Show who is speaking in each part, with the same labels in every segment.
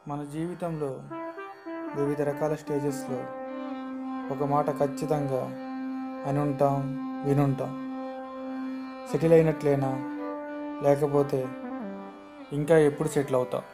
Speaker 1: మన జీవితంలో వివిధ రకాల స్టేజెస్లో ఒక మాట ఖచ్చితంగా అని ఉంటాం వినుంటాం సెటిల్ అయినట్లేనా లేకపోతే ఇంకా ఎప్పుడు సెటిల్ అవుతాం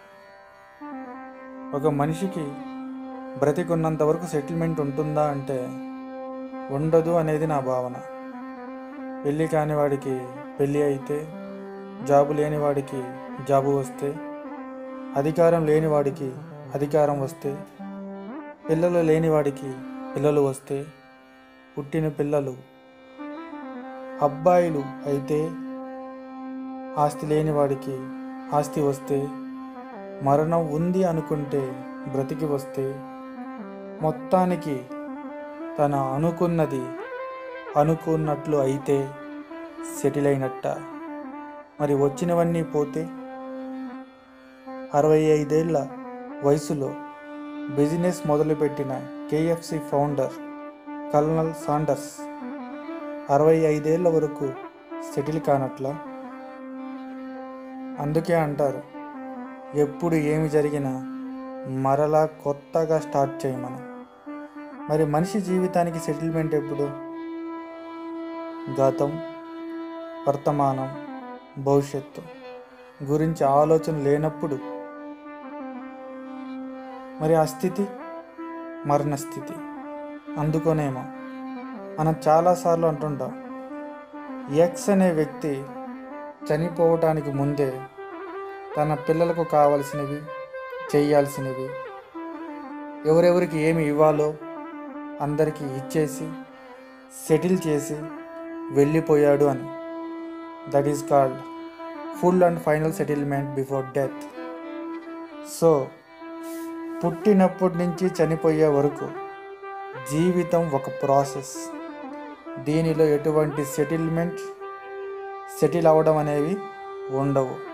Speaker 1: ఒక మనిషికి బ్రతికున్నంత వరకు సెటిల్మెంట్ ఉంటుందా అంటే ఉండదు అనేది నా భావన పెళ్ళి కాని వాడికి పెళ్ళి అయితే జాబు లేని వాడికి జాబు వస్తే అధికారం లేని వాడికి అధికారం వస్తే పిల్లలు లేని వాడికి పిల్లలు వస్తే పుట్టిన పిల్లలు అబ్బాయిలు అయితే ఆస్తి లేని వాడికి ఆస్తి వస్తే మరణం ఉంది అనుకుంటే బ్రతికి వస్తే మొత్తానికి తన అనుకున్నది అనుకున్నట్లు అయితే సెటిల్ అయినట్ట మరి వచ్చినవన్నీ పోతే అరవై ఐదేళ్ల వయసులో బిజినెస్ మొదలుపెట్టిన కేఎఫ్సి ఫౌండర్ కల్నల్ సాండర్స్ అరవై ఐదేళ్ల వరకు సెటిల్ కానట్లా అందుకే అంటారు ఎప్పుడు ఏమి జరిగినా మరలా కొత్తగా స్టార్ట్ చేయమని మరి మనిషి జీవితానికి సెటిల్మెంట్ ఎప్పుడు గతం వర్తమానం భవిష్యత్తు గురించి ఆలోచన లేనప్పుడు మరి ఆ స్థితి మరణ స్థితి అందుకోనేమో మనం చాలాసార్లు అంటుంటాం ఎక్స్ అనే వ్యక్తి చనిపోవటానికి ముందే తన పిల్లలకు కావలసినవి చేయాల్సినవి ఎవరెవరికి ఏమి ఇవ్వాలో అందరికీ ఇచ్చేసి సెటిల్ చేసి వెళ్ళిపోయాడు అని that is called full and final settlement before death so పుట్టినప్పటి నుంచి చనిపోయే వరకు జీవితం ఒక ప్రాసెస్ దీనిలో ఎటువంటి సెటిల్మెంట్ సెటిల్ అవ్వడం అనేవి ఉండవు